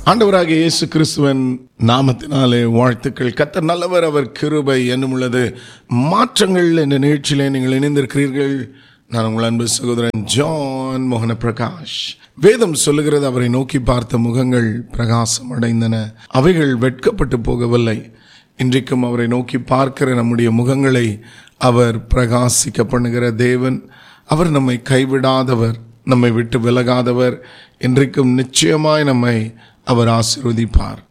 ஆண்டவராக இயேசு கிறிஸ்துவன் நாமத்தினாலே வாழ்த்துக்கள் கத்தர் நல்லவர் அவர் கிருபை என்னும் உள்ளது மாற்றங்கள் என்ற நிகழ்ச்சியிலே நீங்கள் இணைந்திருக்கிறீர்கள் நான் உங்கள் அன்பு சகோதரன் ஜான் மோகன பிரகாஷ் வேதம் சொல்லுகிறது அவரை நோக்கி பார்த்த முகங்கள் பிரகாசம் அடைந்தன அவைகள் வெட்கப்பட்டு போகவில்லை இன்றைக்கும் அவரை நோக்கி பார்க்கிற நம்முடைய முகங்களை அவர் பிரகாசிக்க பண்ணுகிற தேவன் அவர் நம்மை கைவிடாதவர் நம்மை விட்டு விலகாதவர் இன்றைக்கும் நிச்சயமாய் நம்மை அவர் ஆசீர்வதிப்பார்